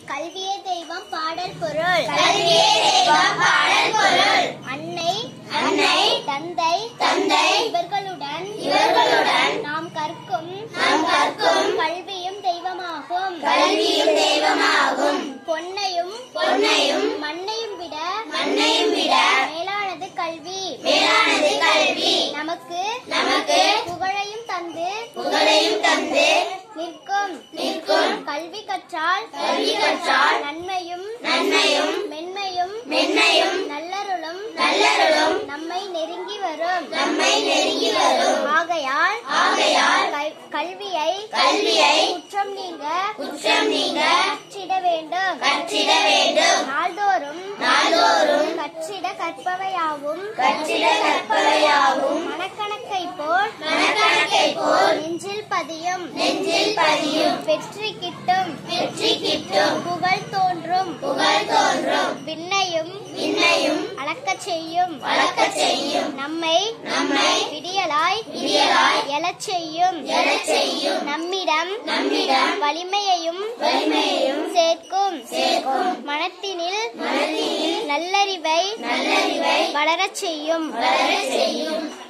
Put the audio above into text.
கல்வியே தெய்வம் பாடல் பொருள் கல்வியே தெய்வம் பாடல் பொருள் அன்னை அன்னை தந்தை தந்தை இவர்களுடன் இவர்களுடன் நாம் கற்கும் நாம் கற்கும் கல்வியும் தெய்வமாகும் கல்வியும் தெய்வமாகும் பொன்னையும் பொன்னையும் மண்ணையும் விட மண்ணையும் விட மேலானது கல்வி மேலானது கல்வி நமக்கு நமக்கு புகழையும் தந்து புகழையும் தந்து நிற்கும் நிற்கும் கல்வி கற்றால் கல்வி கற்றால் நன்மையும் நன்மையும் மென்மையும் மென்மையும் நல்லருளும் நல்லருளும் நம்மை நெருங்கி வரும் நம்மை நெருங்கி வரும் ஆகையால் ஆகையால் கல்- கல்வியை கல்வியை குற்றம் நீங்க குற்றம் நீங்க கற்றிட வேண்டும் கற்றிட வேண்டும் நாள்தோறும் நாள்தோறும் கற்றிட கற்பவையாவும் கற்றிட கற்பவையாவும் மனக்கணக்கை போல் மனக்கணக்கை போல் நெஞ்சில் பதியும் நெஞ்சில் பதியும் வெற்றி கிட்டும் வெற்றி கிட்டும் புகழ் தோன்றும் புகழ் தோன்றும் விண்ணையும் விண்ணையும் அளக்கச் செய்யும் வளர்க்கச் செய்யும் நம்மை நம்மை விடியலாய் விடியலாய் எழச் செய்யும் எழச் செய்யும் நம்மிடம் நம்மிடம் வலிமையையும் வலிமையையும் சேர்க்கும் சேர்க்கும் மனத்தினில் மனதில் நல்லறிவை நல்லறிவை வளரச் செய்யும் வளரச் செய்யும்